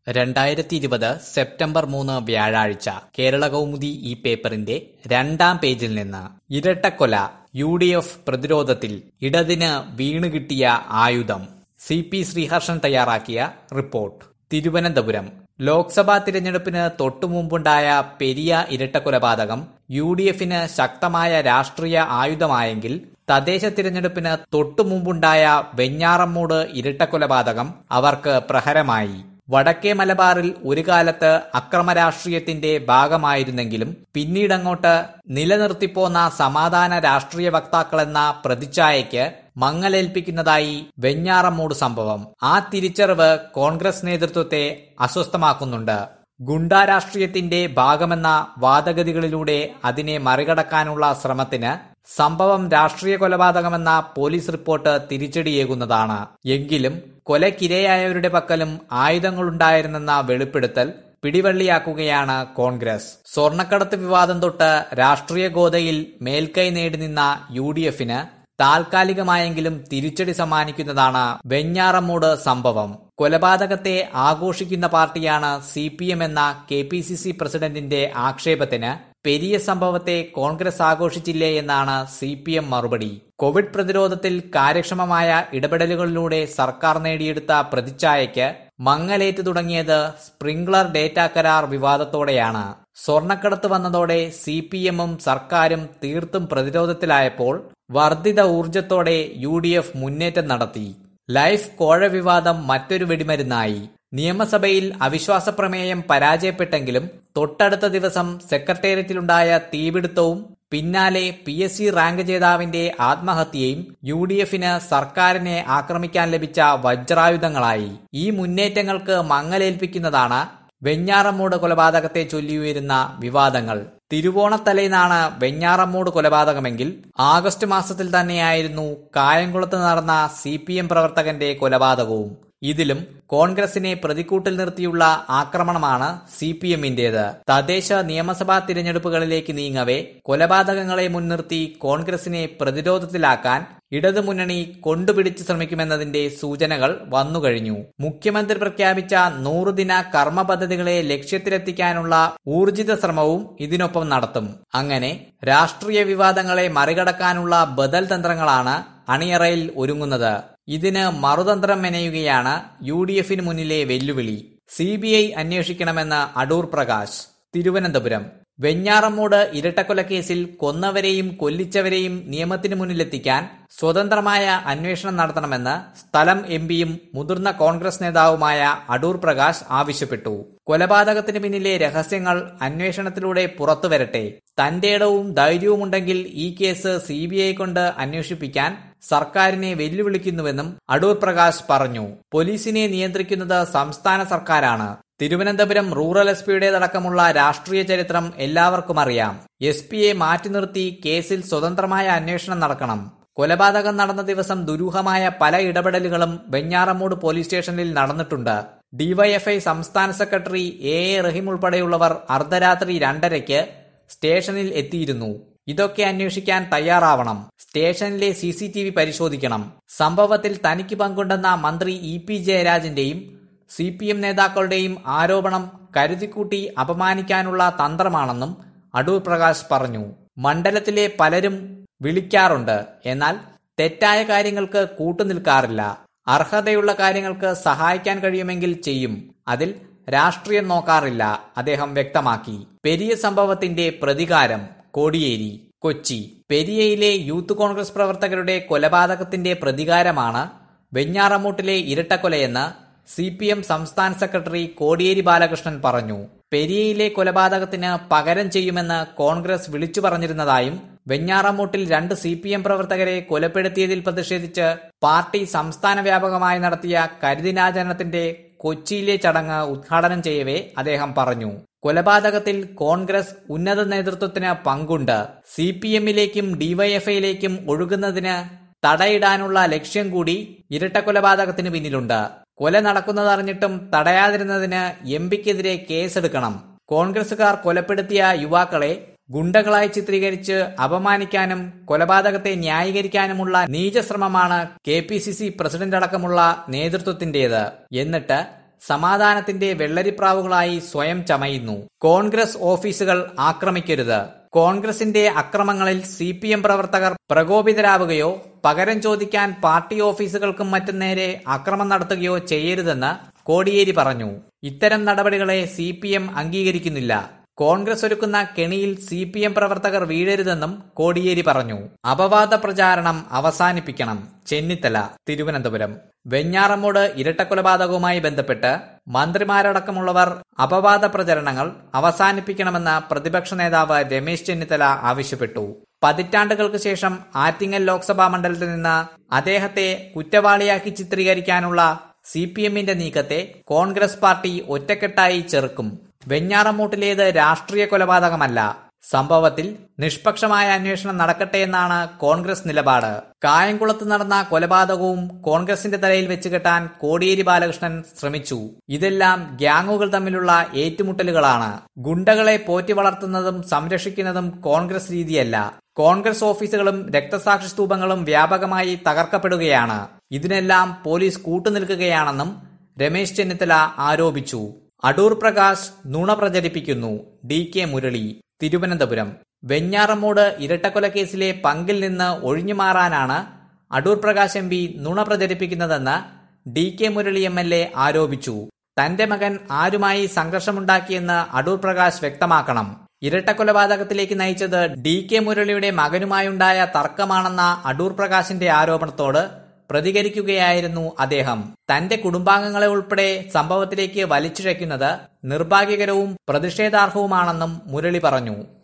രണ്ടായിരത്തി ഇരുപത് സെപ്റ്റംബർ മൂന്ന് വ്യാഴാഴ്ച കേരള കൗമുദി ഈ പേപ്പറിന്റെ രണ്ടാം പേജിൽ നിന്ന് ഇരട്ടക്കൊല യു ഡി എഫ് പ്രതിരോധത്തിൽ ഇടതിന് വീണുകിട്ടിയ ആയുധം സി പി ശ്രീഹർഷൻ തയ്യാറാക്കിയ റിപ്പോർട്ട് തിരുവനന്തപുരം ലോക്സഭാ തിരഞ്ഞെടുപ്പിന് തൊട്ടുമുമ്പുണ്ടായ പെരിയ ഇരട്ടക്കൊലപാതകം യു ഡി എഫിന് ശക്തമായ രാഷ്ട്രീയ ആയുധമായെങ്കിൽ തദ്ദേശ തിരഞ്ഞെടുപ്പിന് തൊട്ടുമുമ്പുണ്ടായ വെഞ്ഞാറമ്മൂട് ഇരട്ടക്കൊലപാതകം അവർക്ക് പ്രഹരമായി വടക്കേ മലബാറിൽ ഒരു കാലത്ത് അക്രമ രാഷ്ട്രീയത്തിന്റെ ഭാഗമായിരുന്നെങ്കിലും പിന്നീടങ്ങോട്ട് നിലനിർത്തിപ്പോന്ന സമാധാന രാഷ്ട്രീയ വക്താക്കളെന്ന പ്രതിച്ഛായയ്ക്ക് മങ്ങലേൽപ്പിക്കുന്നതായി വെഞ്ഞാറമ്മൂട് സംഭവം ആ തിരിച്ചറിവ് കോൺഗ്രസ് നേതൃത്വത്തെ അസ്വസ്ഥമാക്കുന്നുണ്ട് ഗുണ്ടാ രാഷ്ട്രീയത്തിന്റെ ഭാഗമെന്ന വാദഗതികളിലൂടെ അതിനെ മറികടക്കാനുള്ള ശ്രമത്തിന് സംഭവം രാഷ്ട്രീയ കൊലപാതകമെന്ന പോലീസ് റിപ്പോർട്ട് തിരിച്ചടിയേകുന്നതാണ് എങ്കിലും കൊലക്കിരയായവരുടെ പക്കലും ആയുധങ്ങളുണ്ടായിരുന്നെന്ന വെളിപ്പെടുത്തൽ പിടിവള്ളിയാക്കുകയാണ് കോൺഗ്രസ് സ്വർണ്ണക്കടത്ത് വിവാദം തൊട്ട് രാഷ്ട്രീയ ഗോതയിൽ മേൽക്കൈ നേടി നിന്ന യു ഡി എഫിന് താൽക്കാലികമായെങ്കിലും തിരിച്ചടി സമ്മാനിക്കുന്നതാണ് വെഞ്ഞാറമ്മൂട് സംഭവം കൊലപാതകത്തെ ആഘോഷിക്കുന്ന പാർട്ടിയാണ് സി പി എം എന്ന കെ പി സി സി പ്രസിഡന്റിന്റെ ആക്ഷേപത്തിന് പെരിയ സംഭവത്തെ കോൺഗ്രസ് ആഘോഷിച്ചില്ലേ എന്നാണ് സി പി എം മറുപടി കോവിഡ് പ്രതിരോധത്തിൽ കാര്യക്ഷമമായ ഇടപെടലുകളിലൂടെ സർക്കാർ നേടിയെടുത്ത പ്രതിച്ഛായയ്ക്ക് മങ്ങലേറ്റ് തുടങ്ങിയത് സ്പ്രിംഗ്ലർ ഡേറ്റ കരാർ വിവാദത്തോടെയാണ് സ്വർണ്ണക്കടത്ത് വന്നതോടെ സി പി എമ്മും സർക്കാരും തീർത്തും പ്രതിരോധത്തിലായപ്പോൾ വർദ്ധിത ഊർജത്തോടെ യു ഡി എഫ് മുന്നേറ്റം നടത്തി ലൈഫ് കോഴ വിവാദം മറ്റൊരു വെടിമരുന്നായി നിയമസഭയിൽ അവിശ്വാസ പ്രമേയം പരാജയപ്പെട്ടെങ്കിലും തൊട്ടടുത്ത ദിവസം സെക്രട്ടേറിയറ്റിലുണ്ടായ തീപിടുത്തവും പിന്നാലെ പി എസ് സി റാങ്ക് ജേതാവിന്റെ ആത്മഹത്യയും യു ഡി എഫിന് സർക്കാരിനെ ആക്രമിക്കാൻ ലഭിച്ച വജ്രായുധങ്ങളായി ഈ മുന്നേറ്റങ്ങൾക്ക് മങ്ങലേൽപ്പിക്കുന്നതാണ് വെഞ്ഞാറമ്മൂട് കൊലപാതകത്തെ ചൊല്ലിയുയരുന്ന വിവാദങ്ങൾ തിരുവോണത്തലേന്നാണ് വെഞ്ഞാറമ്മൂട് കൊലപാതകമെങ്കിൽ ആഗസ്റ്റ് മാസത്തിൽ തന്നെയായിരുന്നു കായംകുളത്ത് നടന്ന സി പി എം പ്രവർത്തകന്റെ കൊലപാതകവും ഇതിലും കോൺഗ്രസിനെ പ്രതിക്കൂട്ടിൽ നിർത്തിയുള്ള ആക്രമണമാണ് സി പി എമ്മിന്റേത് തദ്ദേശ നിയമസഭാ തിരഞ്ഞെടുപ്പുകളിലേക്ക് നീങ്ങവേ കൊലപാതകങ്ങളെ മുൻനിർത്തി കോൺഗ്രസിനെ പ്രതിരോധത്തിലാക്കാൻ ഇടതുമുന്നണി കൊണ്ടുപിടിച്ച് ശ്രമിക്കുമെന്നതിന്റെ സൂചനകൾ വന്നുകഴിഞ്ഞു മുഖ്യമന്ത്രി പ്രഖ്യാപിച്ച നൂറുദിന കർമ്മ പദ്ധതികളെ ലക്ഷ്യത്തിലെത്തിക്കാനുള്ള ഊർജിത ശ്രമവും ഇതിനൊപ്പം നടത്തും അങ്ങനെ രാഷ്ട്രീയ വിവാദങ്ങളെ മറികടക്കാനുള്ള ബദൽ തന്ത്രങ്ങളാണ് അണിയറയിൽ ഒരുങ്ങുന്നത് ഇതിന് മറുതന്ത്രം മെനയുകയാണ് യു ഡി എഫിന് മുന്നിലെ വെല്ലുവിളി സി ബി ഐ അന്വേഷിക്കണമെന്ന് അടൂർ പ്രകാശ് തിരുവനന്തപുരം വെഞ്ഞാറമ്മൂട് ഇരട്ടക്കൊലക്കേസിൽ കൊന്നവരെയും കൊല്ലിച്ചവരെയും നിയമത്തിന് മുന്നിലെത്തിക്കാൻ സ്വതന്ത്രമായ അന്വേഷണം നടത്തണമെന്ന് സ്ഥലം എം പിയും മുതിർന്ന കോൺഗ്രസ് നേതാവുമായ അടൂർ പ്രകാശ് ആവശ്യപ്പെട്ടു കൊലപാതകത്തിന് പിന്നിലെ രഹസ്യങ്ങൾ അന്വേഷണത്തിലൂടെ പുറത്തുവരട്ടെ തന്റെ ഇടവും ധൈര്യവുമുണ്ടെങ്കിൽ ഈ കേസ് സി ബി ഐ കൊണ്ട് അന്വേഷിപ്പിക്കാൻ സർക്കാരിനെ വെല്ലുവിളിക്കുന്നുവെന്നും അടൂർ പ്രകാശ് പറഞ്ഞു പോലീസിനെ നിയന്ത്രിക്കുന്നത് സംസ്ഥാന സർക്കാരാണ് തിരുവനന്തപുരം റൂറൽ എസ് പിയുടേതടക്കമുള്ള രാഷ്ട്രീയ ചരിത്രം എല്ലാവർക്കും അറിയാം എസ് പിയെ മാറ്റി നിർത്തി കേസിൽ സ്വതന്ത്രമായ അന്വേഷണം നടക്കണം കൊലപാതകം നടന്ന ദിവസം ദുരൂഹമായ പല ഇടപെടലുകളും വെഞ്ഞാറമ്മൂട് പോലീസ് സ്റ്റേഷനിൽ നടന്നിട്ടുണ്ട് ഡിവൈഎഫ്ഐ സംസ്ഥാന സെക്രട്ടറി എ എ റഹീം ഉൾപ്പെടെയുള്ളവർ അർദ്ധരാത്രി രണ്ടരയ്ക്ക് സ്റ്റേഷനിൽ എത്തിയിരുന്നു ഇതൊക്കെ അന്വേഷിക്കാൻ തയ്യാറാവണം സ്റ്റേഷനിലെ സി സി ടി വി പരിശോധിക്കണം സംഭവത്തിൽ തനിക്ക് പങ്കുണ്ടെന്ന മന്ത്രി ഇ പി ജയരാജന്റെയും സി പി എം നേതാക്കളുടെയും ആരോപണം കരുതിക്കൂട്ടി അപമാനിക്കാനുള്ള തന്ത്രമാണെന്നും അടൂർ പ്രകാശ് പറഞ്ഞു മണ്ഡലത്തിലെ പലരും വിളിക്കാറുണ്ട് എന്നാൽ തെറ്റായ കാര്യങ്ങൾക്ക് കൂട്ടുനിൽക്കാറില്ല അർഹതയുള്ള കാര്യങ്ങൾക്ക് സഹായിക്കാൻ കഴിയുമെങ്കിൽ ചെയ്യും അതിൽ രാഷ്ട്രീയം നോക്കാറില്ല അദ്ദേഹം വ്യക്തമാക്കി പെരിയ സംഭവത്തിന്റെ പ്രതികാരം കോടിയേരി കൊച്ചി പെരിയയിലെ യൂത്ത് കോൺഗ്രസ് പ്രവർത്തകരുടെ കൊലപാതകത്തിന്റെ പ്രതികാരമാണ് വെഞ്ഞാറമൂട്ടിലെ ഇരട്ടക്കൊലയെന്ന് സി പി എം സംസ്ഥാന സെക്രട്ടറി കോടിയേരി ബാലകൃഷ്ണൻ പറഞ്ഞു പെരിയയിലെ കൊലപാതകത്തിന് പകരം ചെയ്യുമെന്ന് കോൺഗ്രസ് വിളിച്ചു പറഞ്ഞിരുന്നതായും വെഞ്ഞാറമൂട്ടിൽ രണ്ട് സി പി എം പ്രവർത്തകരെ കൊലപ്പെടുത്തിയതിൽ പ്രതിഷേധിച്ച് പാർട്ടി സംസ്ഥാന വ്യാപകമായി നടത്തിയ കരിദിനാചരണത്തിന്റെ കൊച്ചിയിലെ ചടങ്ങ് ഉദ്ഘാടനം ചെയ്യവേ അദ്ദേഹം പറഞ്ഞു കൊലപാതകത്തിൽ കോൺഗ്രസ് ഉന്നത നേതൃത്വത്തിന് പങ്കുണ്ട് സി പി എമ്മിലേക്കും ഡിവൈഎഫ്ഐയിലേക്കും ഒഴുകുന്നതിന് തടയിടാനുള്ള ലക്ഷ്യം കൂടി ഇരട്ടക്കൊലപാതകത്തിന് പിന്നിലുണ്ട് കൊല നടക്കുന്നതറിഞ്ഞിട്ടും തടയാതിരുന്നതിന് എം പിക്കെതിരെ കേസെടുക്കണം കോൺഗ്രസുകാർ കൊലപ്പെടുത്തിയ യുവാക്കളെ ഗുണ്ടകളായി ചിത്രീകരിച്ച് അപമാനിക്കാനും കൊലപാതകത്തെ ന്യായീകരിക്കാനുമുള്ള നീചശ്രമമാണ് K P C C president അടക്കമുള്ള നേതൃത്വത്തിന്റേത് എന്നിട്ട് സമാധാനത്തിന്റെ വെള്ളരിപ്രാവുകളായി സ്വയം ചമയുന്നു കോൺഗ്രസ് ഓഫീസുകൾ ആക്രമിക്കരുത് കോൺഗ്രസിന്റെ അക്രമങ്ങളിൽ സി പി എം പ്രവർത്തകർ പ്രകോപിതരാവുകയോ പകരം ചോദിക്കാൻ പാർട്ടി ഓഫീസുകൾക്കും മറ്റും നേരെ അക്രമം നടത്തുകയോ ചെയ്യരുതെന്ന് കോടിയേരി പറഞ്ഞു ഇത്തരം നടപടികളെ സി പി എം അംഗീകരിക്കുന്നില്ല കോൺഗ്രസ് ഒരുക്കുന്ന കെണിയിൽ സി പി എം പ്രവർത്തകർ വീഴരുതെന്നും കോടിയേരി പറഞ്ഞു അപവാദ പ്രചാരണം അവസാനിപ്പിക്കണം ചെന്നിത്തല തിരുവനന്തപുരം വെഞ്ഞാറമ്മൂട് ഇരട്ടക്കൊലപാതകവുമായി ബന്ധപ്പെട്ട് മന്ത്രിമാരടക്കമുള്ളവർ അപവാദ പ്രചരണങ്ങൾ അവസാനിപ്പിക്കണമെന്ന് പ്രതിപക്ഷ നേതാവ് രമേശ് ചെന്നിത്തല ആവശ്യപ്പെട്ടു പതിറ്റാണ്ടുകൾക്ക് ശേഷം ആറ്റിങ്ങൽ ലോക്സഭാ മണ്ഡലത്തിൽ നിന്ന് അദ്ദേഹത്തെ കുറ്റവാളിയാക്കി ചിത്രീകരിക്കാനുള്ള സി പി എമ്മിന്റെ നീക്കത്തെ കോൺഗ്രസ് പാർട്ടി ഒറ്റക്കെട്ടായി ചെറുക്കും വെഞ്ഞാറമ്മൂട്ടിലേത് രാഷ്ട്രീയ കൊലപാതകമല്ല സംഭവത്തിൽ നിഷ്പക്ഷമായ അന്വേഷണം നടക്കട്ടെ എന്നാണ് കോൺഗ്രസ് നിലപാട് കായംകുളത്ത് നടന്ന കൊലപാതകവും കോൺഗ്രസിന്റെ തലയിൽ വെച്ച് കെട്ടാൻ കോടിയേരി ബാലകൃഷ്ണൻ ശ്രമിച്ചു ഇതെല്ലാം ഗ്യാങ്ങുകൾ തമ്മിലുള്ള ഏറ്റുമുട്ടലുകളാണ് ഗുണ്ടകളെ പോറ്റി വളർത്തുന്നതും സംരക്ഷിക്കുന്നതും കോൺഗ്രസ് രീതിയല്ല കോൺഗ്രസ് ഓഫീസുകളും രക്തസാക്ഷി സ്തൂപങ്ങളും വ്യാപകമായി തകർക്കപ്പെടുകയാണ് ഇതിനെല്ലാം പോലീസ് കൂട്ടുനിൽക്കുകയാണെന്നും രമേശ് ചെന്നിത്തല ആരോപിച്ചു അടൂർ പ്രകാശ് നുണ പ്രചരിപ്പിക്കുന്നു ഡി കെ മുരളി തിരുവനന്തപുരം വെഞ്ഞാറമ്മൂട് ഇരട്ടക്കൊലക്കേസിലെ പങ്കിൽ നിന്ന് ഒഴിഞ്ഞുമാറാനാണ് അടൂർ പ്രകാശ് എം പി നുണ പ്രചരിപ്പിക്കുന്നതെന്ന് D K Murali M L A ആരോപിച്ചു തന്റെ മകൻ ആരുമായി സംഘർഷമുണ്ടാക്കിയെന്ന് അടൂർ പ്രകാശ് വ്യക്തമാക്കണം ഇരട്ടക്കൊലപാതകത്തിലേക്ക് നയിച്ചത് ഡി കെ മുരളിയുടെ മകനുമായുണ്ടായ തർക്കമാണെന്ന അടൂർ പ്രകാശിന്റെ ആരോപണത്തോട് പ്രതികരിക്കുകയായിരുന്നു അദ്ദേഹം തന്റെ കുടുംബാംഗങ്ങളെ ഉൾപ്പെടെ സംഭവത്തിലേക്ക് വലിച്ചിഴയ്ക്കുന്നത് നിർഭാഗ്യകരവും പ്രതിഷേധാർഹവുമാണെന്നും മുരളി പറഞ്ഞു